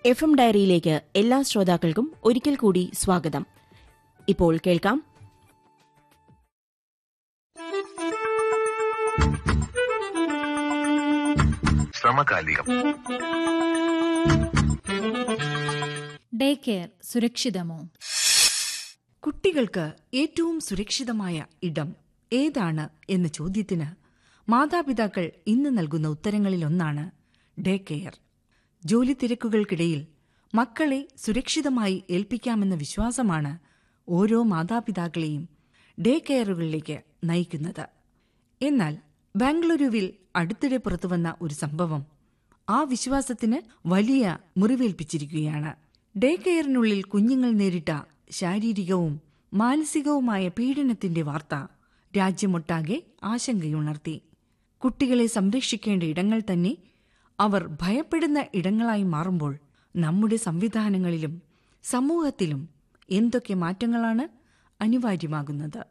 F M ഡയറിയിലേക്ക് എല്ലാ ശ്രോതാക്കൾക്കും ഒരിക്കൽ കൂടി സ്വാഗതം ഇപ്പോൾ കേൾക്കാം സമകാലികം ഡേ കെയർ സുരക്ഷിതമോ കുട്ടികൾക്ക് ഏറ്റവും സുരക്ഷിതമായ ഇടം ഏതാണ് എന്ന ചോദ്യത്തിന് മാതാപിതാക്കൾ ഇന്ന് നൽകുന്ന ഉത്തരങ്ങളിലൊന്നാണ് ഡേ കെയർ ജോലി തിരക്കുകൾക്കിടയിൽ മക്കളെ സുരക്ഷിതമായി ഏൽപ്പിക്കാമെന്ന വിശ്വാസമാണ് ഓരോ മാതാപിതാക്കളെയും ഡേ കെയറുകളിലേക്ക് നയിക്കുന്നത് എന്നാൽ ബാംഗ്ലൂരുവിൽ അടുത്തിടെ പുറത്തുവന്ന ഒരു സംഭവം ആ വിശ്വാസത്തിന് വലിയ മുറിവേൽപ്പിച്ചിരിക്കുകയാണ് ഡേ കെയറിനുള്ളിൽ കുഞ്ഞുങ്ങൾ നേരിട്ട ശാരീരികവും മാനസികവുമായ പീഡനത്തിന്റെ വാർത്ത രാജ്യമൊട്ടാകെ ആശങ്കയുണർത്തി കുട്ടികളെ സംരക്ഷിക്കേണ്ട ഇടങ്ങൾ തന്നെ അവർ ഭയപ്പെടുന്ന ഇടങ്ങളായി മാറുമ്പോൾ നമ്മുടെ സംവിധാനങ്ങളിലും സമൂഹത്തിലും എന്തൊക്കെ മാറ്റങ്ങളാണ് അനിവാര്യമാകുന്നത്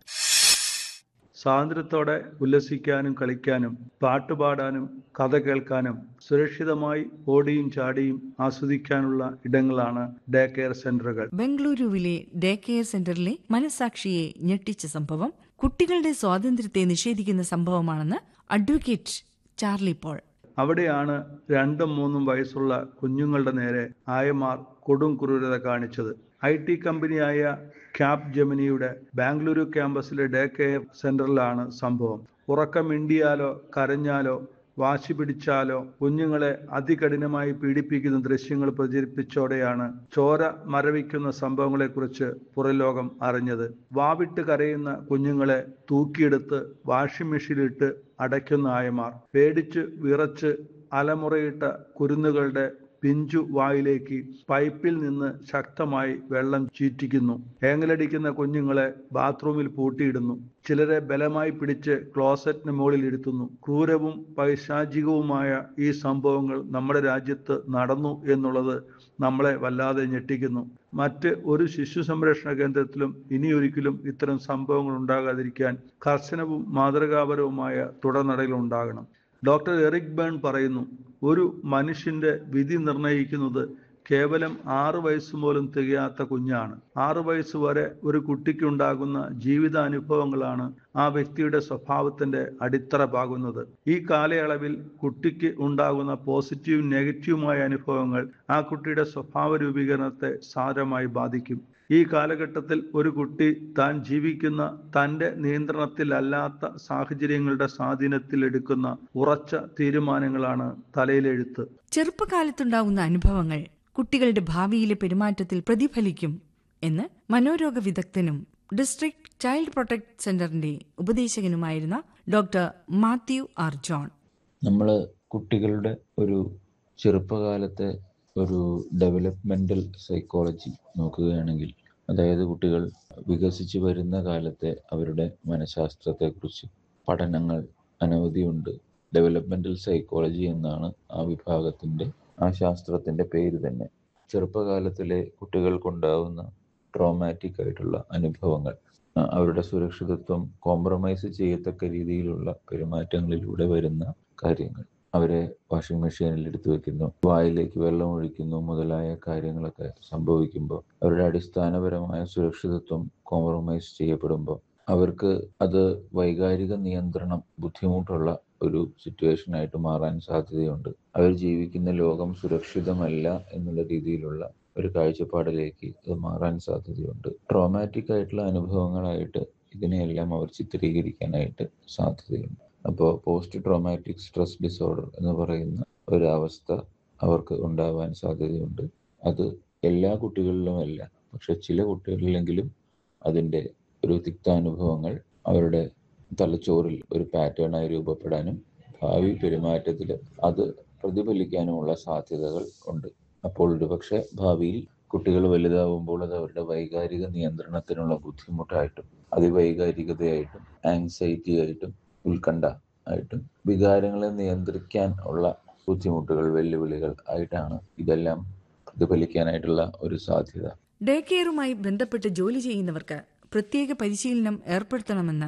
സ്വാതന്ത്ര്യത്തോടെ ഉല്ലസിക്കാനും കളിക്കാനും പാട്ടുപാടാനും കഥ കേൾക്കാനും സുരക്ഷിതമായി ഓടിയും ചാടിയും ആസ്വദിക്കാനുള്ള ഇടങ്ങളാണ് ഡേ കെയർ സെന്ററുകൾ ബംഗളൂരുവിലെ ഡേ കെയർ സെന്ററിലെ മനസാക്ഷിയെ ഞെട്ടിച്ച സംഭവം കുട്ടികളുടെ സ്വാതന്ത്ര്യത്തെ നിഷേധിക്കുന്ന സംഭവമാണെന്ന് അഡ്വക്കേറ്റ് ചാർലി പോൾ അവിടെയാണ് രണ്ടും മൂന്നും വയസ്സുള്ള കുഞ്ഞുങ്ങളുടെ നേരെ ആയമാർ കൊടും ക്രൂരത കാണിച്ചത് ഐ ടി കമ്പനിയായ ക്യാപ് ജെമിനിയുടെ ബാംഗ്ലൂരു ക്യാമ്പസിലെ ഡേ കെയർ സെന്ററിലാണ് സംഭവം ഉറക്കമിണ്ടിയാലോ കരഞ്ഞാലോ വാശി പിടിച്ചാലോ കുഞ്ഞുങ്ങളെ അതികഠിനമായി പീഡിപ്പിക്കുന്ന ദൃശ്യങ്ങൾ പ്രചരിപ്പിച്ചോടെയാണ് ചോര മരവിക്കുന്ന സംഭവങ്ങളെക്കുറിച്ച് പുറലോകം അറിഞ്ഞത് വാവിട്ട് കരയുന്ന കുഞ്ഞുങ്ങളെ തൂക്കിയെടുത്ത് വാഷിംഗ് മെഷീനിലിട്ട് അടയ്ക്കുന്ന ആയമാർ പേടിച്ച് വിറച്ച് അലമുറയിട്ട കുരുന്നുകളുടെ പിഞ്ചു വായിലേക്ക് പൈപ്പിൽ നിന്ന് ശക്തമായി വെള്ളം ചീറ്റിക്കുന്നു ഏങ്ങലടിക്കുന്ന കുഞ്ഞുങ്ങളെ ബാത്റൂമിൽ പൂട്ടിയിടുന്നു ചിലരെ ബലമായി പിടിച്ച് ക്ലോസറ്റിന് മുകളിൽ ഇരുത്തുന്നു ക്രൂരവും പൈശാചികവുമായ ഈ സംഭവങ്ങൾ നമ്മുടെ രാജ്യത്ത് നടന്നു എന്നുള്ളത് നമ്മളെ വല്ലാതെ ഞെട്ടിക്കുന്നു മറ്റ് ഒരു ശിശു സംരക്ഷണ കേന്ദ്രത്തിലും ഇനിയൊരിക്കലും ഇത്തരം സംഭവങ്ങൾ ഉണ്ടാകാതിരിക്കാൻ കർശനവും മാതൃകാപരവുമായ തുടർനടകൾ ഉണ്ടാകണം ഡോക്ടർ എറിക് ബേൺ പറയുന്നു ഒരു മനുഷ്യന്റെ വിധി നിർണയിക്കുന്നത് കേവലം ആറ് വയസ്സ് പോലും തികയാത്ത കുഞ്ഞാണ് ആറ് വയസ്സ് വരെ ഒരു കുട്ടിക്ക് ഉണ്ടാകുന്ന ജീവിതാനുഭവങ്ങളാണ് ആ വ്യക്തിയുടെ സ്വഭാവത്തിന്റെ അടിത്തറ പാകുന്നത് ഈ കാലയളവിൽ കുട്ടിക്ക് ഉണ്ടാകുന്ന പോസിറ്റീവും നെഗറ്റീവുമായ അനുഭവങ്ങൾ ആ കുട്ടിയുടെ സ്വഭാവ രൂപീകരണത്തെ സാരമായി ബാധിക്കും ഈ കാലഘട്ടത്തിൽ ഒരു കുട്ടി താൻ ജീവിക്കുന്ന തൻ്റെ നിയന്ത്രണത്തിലല്ലാത്ത സാഹചര്യങ്ങളുടെ സ്വാധീനത്തിൽ എടുക്കുന്ന ഉറച്ച തീരുമാനങ്ങളാണ് തലയിലെഴുത്ത് ചെറുപ്പകാലത്തുണ്ടാകുന്ന അനുഭവങ്ങൾ കുട്ടികളുടെ ഭാവിയിലെ പെരുമാറ്റത്തിൽ പ്രതിഫലിക്കും എന്ന് മനോരോഗ വിദഗ്ധനും ഡിസ്ട്രിക്ട് ചൈൽഡ് പ്രൊട്ടക്ട് സെന്ററിന്റെ ഉപദേശകനുമായിരുന്ന ഡോക്ടർ മാത്യു ആർ ജോൺ നമ്മൾ കുട്ടികളുടെ ഒരു ചെറുപ്പകാലത്തെ ഒരു ഡെവലപ്മെൻ്റൽ സൈക്കോളജി നോക്കുകയാണെങ്കിൽ അതായത് കുട്ടികൾ വികസിച്ച് വരുന്ന കാലത്തെ അവരുടെ മനഃശാസ്ത്രത്തെക്കുറിച്ച് പഠനങ്ങൾ അനവധിയുണ്ട് ഡെവലപ്മെൻ്റൽ സൈക്കോളജി എന്നാണ് ആ വിഭാഗത്തിൻ്റെ ആ ശാസ്ത്രത്തിൻ്റെ പേര് തന്നെ ചെറുപ്പകാലത്തിലെ കുട്ടികൾക്കുണ്ടാവുന്ന ട്രോമാറ്റിക് ആയിട്ടുള്ള അനുഭവങ്ങൾ ആ, അവരുടെ സുരക്ഷിതത്വം കോംപ്രമൈസ് ചെയ്യത്തക്ക രീതിയിലുള്ള പെരുമാറ്റങ്ങളിലൂടെ വരുന്ന കാര്യങ്ങൾ അവരെ വാഷിംഗ് മെഷീനിൽ എടുത്തു വെക്കുന്നു വായിലേക്ക് വെള്ളം ഒഴിക്കുന്നു മുതലായ കാര്യങ്ങളൊക്കെ സംഭവിക്കുമ്പോൾ അവരുടെ അടിസ്ഥാനപരമായ സുരക്ഷിതത്വം കോംപ്രമൈസ് ചെയ്യപ്പെടുമ്പോൾ അവർക്ക് അത് വൈകാരിക നിയന്ത്രണം ബുദ്ധിമുട്ടുള്ള ഒരു സിറ്റുവേഷൻ ആയിട്ട് മാറാൻ സാധ്യതയുണ്ട് അവർ ജീവിക്കുന്ന ലോകം സുരക്ഷിതമല്ല എന്നുള്ള രീതിയിലുള്ള ഒരു കാഴ്ചപ്പാടിലേക്ക് അത് മാറാൻ സാധ്യതയുണ്ട് ട്രോമാറ്റിക് ആയിട്ടുള്ള അനുഭവങ്ങളായിട്ട് ഇതിനെയെല്ലാം അവർ ചിത്രീകരിക്കാനായിട്ട് സാധ്യതയുണ്ട് അപ്പോൾ പോസ്റ്റ് ട്രോമാറ്റിക് സ്ട്രെസ് ഡിസോർഡർ എന്ന് പറയുന്ന ഒരു അവസ്ഥ അവർക്ക് ഉണ്ടാവാൻ സാധ്യതയുണ്ട് അത് എല്ലാ കുട്ടികളിലുമല്ല പക്ഷെ ചില കുട്ടികളിലെങ്കിലും അതിൻ്റെ ഒരു തിക്താനുഭവങ്ങൾ അവരുടെ തലച്ചോറിൽ ഒരു പാറ്റേണായി രൂപപ്പെടാനും ഭാവി പെരുമാറ്റത്തിൽ അത് പ്രതിഫലിക്കാനുമുള്ള സാധ്യതകൾ ഉണ്ട് അപ്പോൾ ഒരുപക്ഷെ ഭാവിയിൽ കുട്ടികൾ വലുതാവുമ്പോൾ അത് അവരുടെ വൈകാരിക നിയന്ത്രണത്തിനുള്ള ബുദ്ധിമുട്ടായിട്ടും അതിവൈകാരികതയായിട്ടും ആങ്സൈറ്റി ആയിട്ടും ഉത്കണ്ഠ ആയിട്ടും വികാരങ്ങളെ നിയന്ത്രിക്കാൻ ഉള്ള ബുദ്ധിമുട്ടുകൾ വെല്ലുവിളികൾ ആയിട്ടാണ് ഇതെല്ലാം പ്രതിഫലിക്കാനായിട്ടുള്ള ഒരു സാധ്യത ഡേ കെയറുമായി ബന്ധപ്പെട്ട് ജോലി ചെയ്യുന്നവർക്ക് പ്രത്യേക പരിശീലനം ഏർപ്പെടുത്തണമെന്ന്